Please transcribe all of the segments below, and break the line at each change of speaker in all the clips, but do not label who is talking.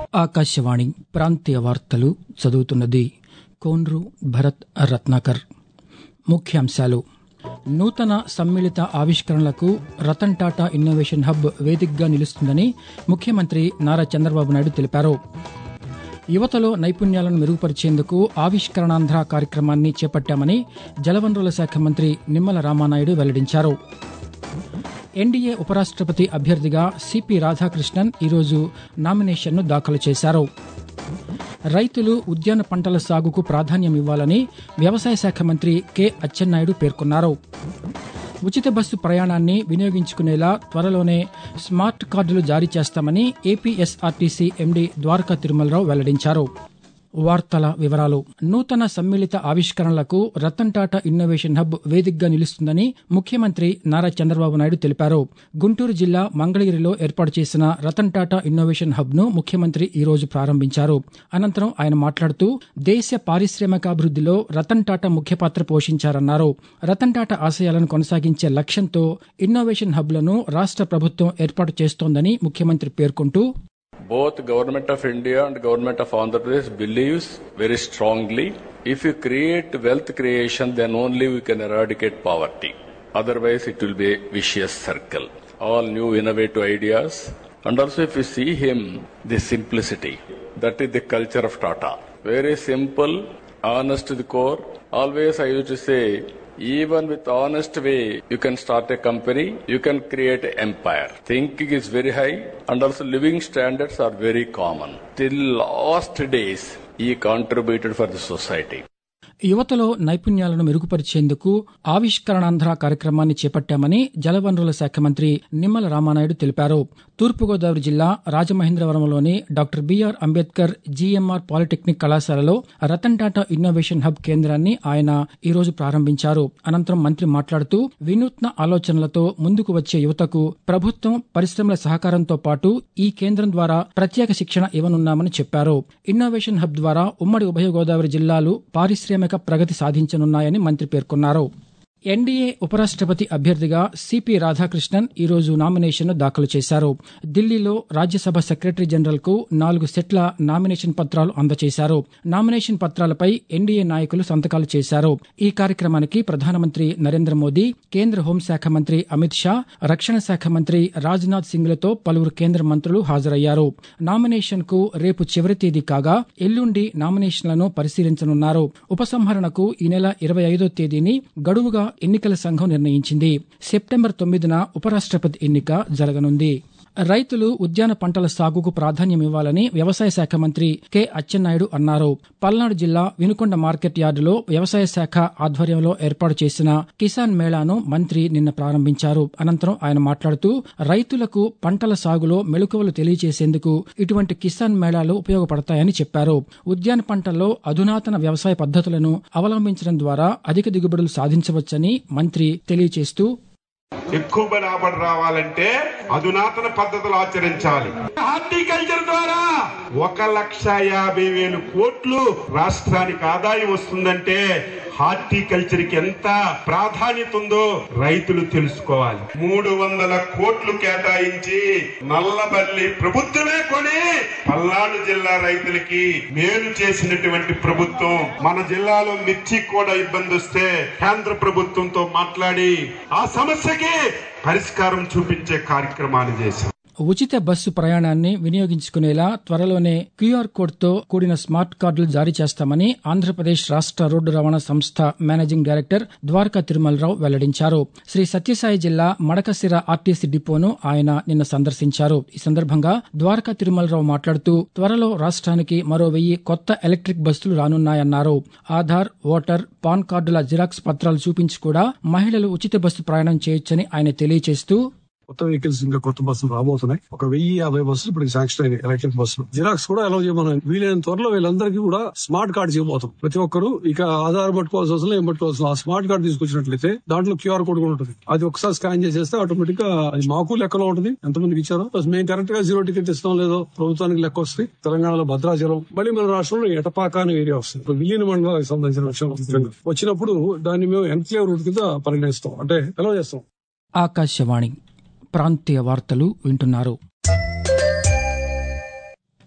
ఆకాశవాణి ప్రాంతీయ వార్తలు చదువుతున్నది కోన్రు భరత్ రత్నాకర్ ముఖ్యాంశాలు నూతన సమ్మిళిత ఆవిష్కరణలకు రతన్ టాటా ఇన్నోవేషన్ హబ్ వేదికగా నిలుస్తుందని ముఖ్యమంత్రి నారా చంద్రబాబు నాయుడు తెలిపారు యువతలో నైపుణ్యాలను మెరుగుపరిచేందుకు ఆవిష్కరణాంధ్ర కార్యక్రమాన్ని చేపట్టామని జలవనరుల శాఖ మంత్రి నిమ్మల రామానాయుడు వెల్లడించారు ఎన్డీఏ ఉపరాష్ట్రపతి అభ్యర్థిగా సిపి రాధాకృష్ణన్ ఈరోజు నామినేషన్ను దాఖలు చేశారు రైతులు ఉద్యాన పంటల సాగుకు ప్రాధాన్యం ఇవ్వాలని వ్యవసాయ శాఖ మంత్రి కె అచ్చెన్నాయుడు పేర్కొన్నారు ఉచిత బస్సు ప్రయాణాన్ని వినియోగించుకునేలా త్వరలోనే స్మార్ట్ కార్డులు జారీ చేస్తామని ఏపీఎస్ఆర్టీసీ ఎండీ ద్వారకా తిరుమలరావు వెల్లడించారు వార్తల వివరాలు నూతన సమ్మిళిత ఆవిష్కరణలకు రతన్ టాటా ఇన్నోవేషన్ హబ్ వేదికగా నిలుస్తుందని ముఖ్యమంత్రి నారా చంద్రబాబు నాయుడు తెలిపారు గుంటూరు జిల్లా మంగళగిరిలో ఏర్పాటు చేసిన రతన్ టాటా ఇన్నోవేషన్ హబ్ ను ముఖ్యమంత్రి ఈ రోజు ప్రారంభించారు అనంతరం ఆయన మాట్లాడుతూ దేశ పారిశ్రామికాభివృద్దిలో రతన్ టాటా ముఖ్య పాత్ర పోషించారన్నారు రతన్ టాటా ఆశయాలను కొనసాగించే లక్ష్యంతో ఇన్నోవేషన్ హబ్లను రాష్ట ప్రభుత్వం ఏర్పాటు చేస్తోందని ముఖ్యమంత్రి పేర్కొంటూ
both government of india and government of andhra pradesh believes very strongly if you create wealth creation then only we can eradicate poverty otherwise it will be a vicious circle all new innovative ideas and also if you see him the simplicity that is the culture of tata very simple honest to the core always i used to say even with honest way you can start a company you can create an empire thinking is very high and also living standards are very common till last days he contributed for the society
యువతలో నైపుణ్యాలను మెరుగుపరిచేందుకు ఆవిష్కరణాంధ్ర కార్యక్రమాన్ని చేపట్టామని జలవనరుల శాఖ మంత్రి నిమ్మల రామానాయుడు తెలిపారు తూర్పుగోదావరి జిల్లా రాజమహేంద్రవరంలోని doctor BR Ambedkar GMR polytechnic కళాశాలలో రతన్ టాటా ఇన్నోవేషన్ హబ్ కేంద్రాన్ని ఆయన ఈ రోజు ప్రారంభించారు అనంతరం మంత్రి మాట్లాడుతూ వినూత్న ఆలోచనలతో ముందుకు వచ్చే యువతకు ప్రభుత్వం పరిశ్రమల సహకారంతో పాటు ఈ కేంద్రం ద్వారా ప్రత్యేక శిక్షణ ఇవ్వనున్నామని చెప్పారు ఇన్నోవేషన్ హబ్ ద్వారా ఉమ్మడి ఉభయ గోదావరి జిల్లాలు పారిశ్రామిక ప్రగతి సాధించనున్నాయని మంత్రి పేర్కొన్నారు ఎన్డీఏ ఉపరాష్ట్రపతి అభ్యర్థిగా సిపి రాధాకృష్ణన్ ఈరోజు నామినేషన్ను దాఖలు చేశారు ఢిల్లీలో రాజ్యసభ సెక్రటరీ జనరల్ కు నాలుగు సెట్ల నామినేషన్ పత్రాలు అందజేశారు నామినేషన్ పత్రాలపై ఎన్డీఏ నాయకులు సంతకాలు చేశారు ఈ కార్యక్రమానికి ప్రధానమంత్రి నరేంద్ర మోదీ కేంద్ర హోంశాఖ మంత్రి అమిత్ షా రక్షణ శాఖ మంత్రి రాజ్నాథ్ సింగ్లతో పలువురు కేంద్ర మంత్రులు హాజరయ్యారు నామినేషన్ కు రేపు చివరి తేదీ కాగా ఎల్లుండి నామినేషన్లను పరిశీలించనున్నారు ఉపసంహరణకు ఈ నెల ఇరవై ఐదో తేదీని గడువుగా ఎన్నికల సంఘం నిర్ణయించింది సెప్టెంబర్ తొమ్మిదిన ఉపరాష్ట్రపతి ఎన్నిక జరగనుంది రైతులు ఉద్యాన పంటల సాగుకు ప్రాధాన్యం ఇవ్వాలని వ్యవసాయ శాఖ మంత్రి కె అచ్చెన్నాయుడు అన్నారు పల్నాడు జిల్లా వినుకొండ మార్కెట్ యార్డులో వ్యవసాయ శాఖ ఆధ్వర్యంలో ఏర్పాటు చేసిన కిసాన్ మేళాను మంత్రి నిన్న ప్రారంభించారు అనంతరం ఆయన మాట్లాడుతూ రైతులకు పంటల సాగులో మెళుకువలు తెలియజేసేందుకు ఇటువంటి కిసాన్ మేళాలు ఉపయోగపడతాయని చెప్పారు ఉద్యాన పంటల్లో అధునాతన వ్యవసాయ పద్ధతులను అవలంబించడం ద్వారా అధిక దిగుబడులు సాధించవచ్చని మంత్రి తెలియజేస్తూ
ఎక్కువ రాబడి రావాలంటే అధునాతన పద్ధతులు ఆచరించాలి హార్టికల్చర్ ద్వారా ఒక లక్ష యాభై వేలు కోట్లు రాష్ట్రానికి ఆదాయం వస్తుందంటే హార్టికల్చర్ కి ఎంత ప్రాధాన్యత ఉందో రైతులు తెలుసుకోవాలి మూడు వందల కోట్లు కేటాయించి నల్లబల్లి ప్రభుత్వమే కొని పల్నాడు జిల్లా రైతులకి మేలు చేసినటువంటి ప్రభుత్వం మన జిల్లాలో మిర్చి కూడా ఇబ్బంది వస్తే కేంద్ర ప్రభుత్వంతో మాట్లాడి ఆ సమస్యకి పరిష్కారం చూపించే కార్యక్రమాలు చేశాం
ఉచిత బస్సు ప్రయాణాన్ని వినియోగించుకునేలా త్వరలోనే క్యూఆర్ కోడ్ తో కూడిన స్మార్ట్ కార్డులు జారీ చేస్తామని ఆంధ్రప్రదేశ్ రాష్ట రోడ్డు రవాణా సంస్థ మేనేజింగ్ డైరెక్టర్ ద్వారకా తిరుమలరావు వెల్లడించారు శ్రీ సత్యసాయి జిల్లా మడకసిర ఆర్టీసీ డిపోను ఆయన నిన్న సందర్శించారు ఈ సందర్భంగా ద్వారకా తిరుమలరావు మాట్లాడుతూ త్వరలో రాష్ట్రానికి మరో వెయ్యి కొత్త ఎలక్ట్రిక్ బస్సులు రానున్నాయన్నారు ఆధార్ ఓటర్ పాన్ కార్డుల జిరాక్స్ పత్రాలు చూపించి కూడా మహిళలు ఉచిత బస్సు ప్రయాణం చేయొచ్చని ఆయన తెలియజేస్తూ
కొత్త వెహికల్స్ ఇంకా కొత్త బస్సులు రాబోతున్నాయి ఒక వెయ్యి యాభై బస్సులు ఇప్పుడు శాంక్షన్ అయినాయి ఎలక్ట్రిక్ బస్సులు జిరాక్స్ కూడా అలౌ చేయమని వీలైన త్వరలో వీళ్ళందరికీ కూడా స్మార్ట్ కార్డ్ చేయబోతాం ప్రతి ఒక్కరు ఇక ఆధార్ పట్టుకోవాల్సిన అవసరం ఏం పట్టుకోవాల్సిన ఆ స్మార్ట్ కార్డ్ తీసుకొచ్చినట్లయితే దాంట్లో క్యూఆర్ కోడ్ కూడా ఉంటుంది అది ఒకసారి స్కాన్ చేసేస్తే ఆటోమేటిక్ గా అది మాకు లెక్కలో ఉంటుంది ఎంతమందికి ఇచ్చారో ప్లస్ మేము కరెక్ట్ గా జీరో టికెట్ ఇస్తాం లేదో ప్రభుత్వానికి లెక్క వస్తుంది తెలంగాణలో భద్రాచలం మళ్ళీ మన రాష్ట్రంలో ఎటపాక అనే ఏరియా వస్తుంది ఇప్పుడు విలీన మండలానికి సంబంధించిన విషయం ముఖ్యంగా. వచ్చినప్పుడు దాన్ని మేము ఎన్క్లేవ్ రూట్ కింద పరిగణిస్తాం అంటే ఎలా చేస్తాం
ఆకాశవాణి ప్రాంతీయ వార్తలు వింటున్నారు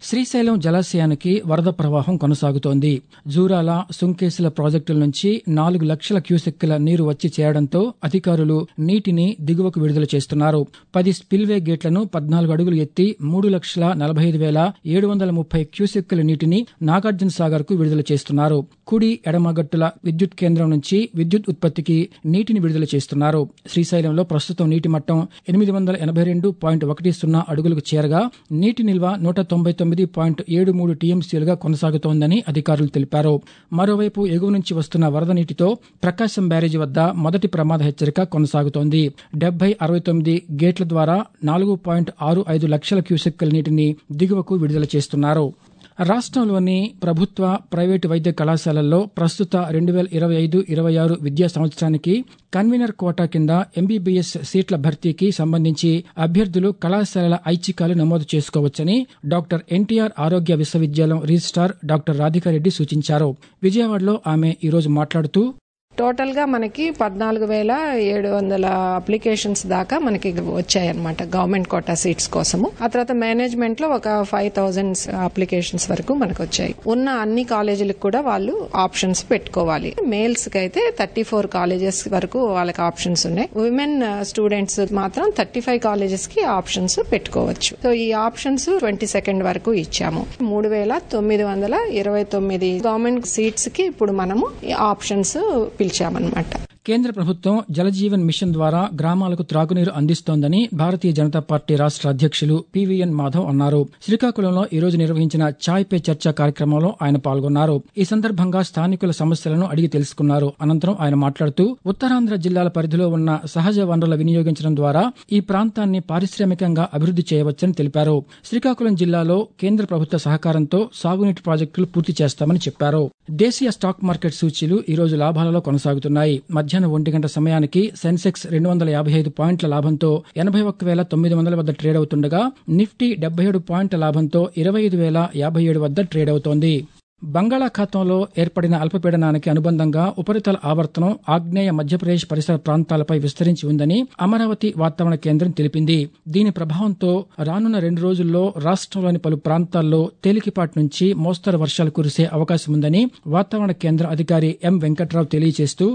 శ్రీశైలం జలాశయానికి వరద ప్రవాహం కొనసాగుతోంది జూరాల సుంకేసుల ప్రాజెక్టుల నుంచి నాలుగు లక్షల క్యూసెక్కుల నీరు వచ్చి చేరడంతో అధికారులు నీటిని దిగువకు విడుదల చేస్తున్నారు పది స్పిల్వే గేట్లను పద్నాలుగు అడుగులు ఎత్తి మూడు లక్షల నలభై ఐదు వేల ఏడు వందల ముప్పై క్యూసెక్కుల నీటిని నాగార్జున సాగర్ కు విడుదల చేస్తున్నారు కుడి ఎడమగట్టుల విద్యుత్ కేంద్రం నుంచి విద్యుత్ ఉత్పత్తికి నీటిని విడుదల చేస్తున్నారు శ్రీశైలంలో ప్రస్తుతం నీటి మట్టం ఎనిమిది వందల ఎనభై రెండు పాయింట్ ఒకటి సున్నా అడుగులకు చేరగా నీటి నిల్వ నూట తొంభై తొమ్మిది పాయింట్ ఏడు మూడు టీఎంసీలుగా కొనసాగుతోందని అధికారులు తెలిపారు మరోవైపు ఎగువ నుంచి వస్తున్న వరద నీటితో ప్రకాశం బ్యారేజీ వద్ద మొదటి ప్రమాద హెచ్చరిక కొనసాగుతోంది డెబ్బై అరవై తొమ్మిది గేట్ల ద్వారా నాలుగు పాయింట్ ఆరు ఐదు లక్షల క్యూసెక్కుల నీటిని దిగువకు విడుదల చేస్తున్నారు రాష్ట్రంలోని ప్రభుత్వ ప్రైవేటు వైద్య కళాశాలల్లో ప్రస్తుత రెండు వేల ఇరవై ఐదు ఇరవై ఆరు విద్యా సంవత్సరానికి కన్వీనర్ కోటా కింద ఎంబీబీఎస్ సీట్ల భర్తీకి సంబంధించి అభ్యర్థులు కళాశాలల ఐచ్ఛికాలు నమోదు చేసుకోవచ్చని డాక్టర్ ఎన్టీఆర్ ఆరోగ్య విశ్వవిద్యాలయం రిజిస్టార్ డాక్టర్ రాధికారెడ్డి సూచించారు విజయవాడలో ఆమె ఈరోజు మాట్లాడుతూ
టోటల్ గా మనకి పద్నాలుగు వేల ఏడు వందల అప్లికేషన్స్ దాకా మనకి వచ్చాయన్నమాట గవర్నమెంట్ కోటా సీట్స్ కోసము ఆ తర్వాత మేనేజ్మెంట్ లో ఒక ఫైవ్ థౌసండ్ అప్లికేషన్స్ వరకు మనకు వచ్చాయి ఉన్న అన్ని కాలేజీలకు కూడా వాళ్ళు ఆప్షన్స్ పెట్టుకోవాలి మేల్స్ కి అయితే థర్టీ ఫోర్ కాలేజెస్ వరకు వాళ్ళకి ఆప్షన్స్ ఉన్నాయి విమెన్ స్టూడెంట్స్ మాత్రం థర్టీ ఫైవ్ కాలేజెస్ కి ఆప్షన్స్ పెట్టుకోవచ్చు సో ఈ ఆప్షన్స్ ట్వంటీ సెకండ్ వరకు ఇచ్చాము మూడు వేల తొమ్మిది వందల ఇరవై తొమ్మిది గవర్నమెంట్ సీట్స్ కి ఇప్పుడు మనము ఈ ఆప్షన్స్ పిలిచామన్నమాట
కేంద్ర ప్రభుత్వం జలజీవన్ మిషన్ ద్వారా గ్రామాలకు త్రాగునీరు అందిస్తోందని భారతీయ జనతా పార్టీ రాష్ట్ర అధ్యక్షులు పివిఎన్ మాధవ్ అన్నారు శ్రీకాకుళంలో ఈ రోజు నిర్వహించిన ఛాయ్ పే చర్చ కార్యక్రమంలో ఆయన పాల్గొన్నారు ఈ సందర్భంగా స్థానికుల సమస్యలను అడిగి తెలుసుకున్నారు అనంతరం ఆయన మాట్లాడుతూ ఉత్తరాంధ్ర జిల్లాల పరిధిలో ఉన్న సహజ వనరుల వినియోగించడం ద్వారా ఈ ప్రాంతాన్ని పారిశ్రామికంగా అభివృద్ది చేయవచ్చని తెలిపారు శ్రీకాకుళం జిల్లాలో కేంద్ర ప్రభుత్వ సహకారంతో సాగునీటి ప్రాజెక్టులు పూర్తి చేస్తామని చెప్పారు దేశీయ స్టాక్ మార్కెట్ సూచీలు ఈ రోజు లాభాలలో కొనసాగుతున్నాయి మధ్యాహ్నం ఒంటి గంట సమయానికి సెన్సెక్స్ రెండు వందల యాభై ఐదు పాయింట్ల లాభంతో ఎనభై ఒక్క వేల తొమ్మిది వందల వద్ద ట్రేడ్ అవుతుండగా నిఫ్టీ డెబ్బై ఏడు పాయింట్ల లాభంతో ఇరవై ఐదు వేల యాభై ఏడు వద్ద ట్రేడ్ అవుతోంది బంగాళాఖాతంలో ఏర్పడిన అల్పపీడనానికి అనుబంధంగా ఉపరితల ఆవర్తనం ఆగ్నేయ మధ్యప్రదేశ్ పరిసర ప్రాంతాలపై విస్తరించి ఉందని అమరావతి వాతావరణ కేంద్రం తెలిపింది దీని ప్రభావంతో రానున్న రెండు రోజుల్లో రాష్ట్రంలోని పలు ప్రాంతాల్లో తేలికపాటి నుంచి మోస్తరు వర్షాలు కురిసే అవకాశం ఉందని వాతావరణ కేంద్ర అధికారి ఎం వెంకట్రావు తెలియజేస్తూ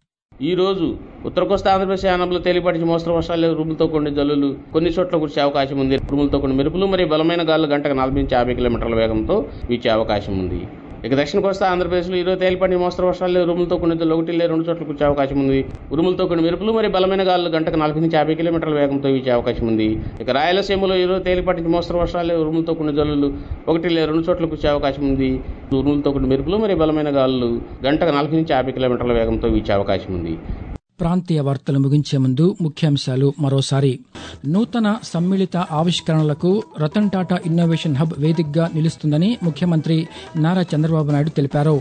ఈ రోజు ఉత్తర కోస్తా ఆంధ్రప్రదేశ్ యానంలో తేలిపాటి మోస్తరు వర్షాలు ఉరుములతో కొన్ని జల్లులు కొన్ని చోట్ల కురిసే అవకాశం ఉంది ఉరుములతో కొన్ని మెరుపులు మరియు బలమైన గాలు గంటకు నలభై నుంచి యాభై కిలోమీటర్ల వేగంతో వీచే అవకాశం ఉంది ఇక దక్షిణ కోస్తా ఆంధ్రప్రదేశ్లో ఈరోజు తేలిపాటి మోస్తరు వర్షాలు ఉరుములతో కొన్ని జల్లులు ఒకటి లేదు రెండు చోట్ల కురిసే అవకాశం ఉంది ఉరుములతో కొన్ని మెరుపులు మరియు బలమైన గాలు గంటకు నలభై నుంచి యాభై కిలోమీటర్ల వేగంతో వీచే అవకాశం ఉంది ఇక రాయలసీమలో ఈరోజు తేలిపాటి మోస్తరు వర్షాలు ఉరుములతో కొన్ని జల్లులు ఒకటి లేదు రెండు చోట్ల కురిసే అవకాశం ఉంది ఉరుములతో కొన్ని మెరుపులు మరియు బలమైన గాలు గంటకు నలభై నుంచి యాభై కిలోమీటర్ల వేగంతో వీచే అవకాశం ఉంది
ప్రాంతీయ వార్తలు ముగించే ముందు ముఖ్యాంశాలు మరోసారి నూతన సమ్మిళిత ఆవిష్కరణలకు రతన్ టాటా ఇన్నోవేషన్ హబ్ వేదికగా నిలుస్తుందని ముఖ్యమంత్రి నారా చంద్రబాబు నాయుడు తెలిపారు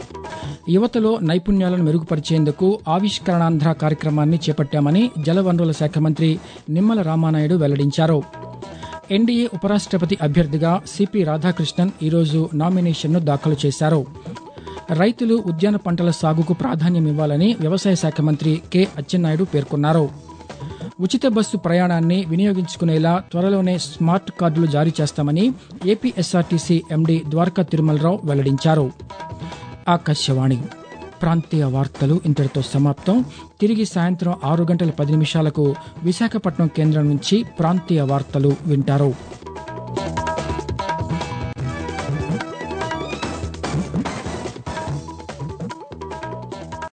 యువతలో నైపుణ్యాలను మెరుగుపరిచేందుకు ఆవిష్కరణాంధ్ర కార్యక్రమాన్ని చేపట్టామని జలవనరుల శాఖ మంత్రి నిమ్మల రామానాయుడు వెల్లడించారు ఎన్డీఏ ఉపరాష్ట్రపతి అభ్యర్థిగా సిపి రాధాకృష్ణన్ ఈరోజు నామినేషన్ను దాఖలు చేశారు రైతులు ఉద్యాన పంటల సాగుకు ప్రాధాన్యం ఇవ్వాలని వ్యవసాయ శాఖ మంత్రి కె అచ్చెన్నాయుడు పేర్కొన్నారు ఉచిత బస్సు ప్రయాణాన్ని వినియోగించుకునేలా త్వరలోనే స్మార్ట్ కార్డులు జారీ చేస్తామని ఏపీఎస్ఆర్టీసీ ఎండీ ద్వారకా తిరుమలరావు వెల్లడించారు ఆకాశవాణి ప్రాంతీయ వార్తలు ఇంతటితో సమాప్తం తిరిగి సాయంత్రం ఆరు గంటల పది నిమిషాలకు విశాఖపట్నం కేంద్రం నుంచి ప్రాంతీయ వార్తలు వింటారు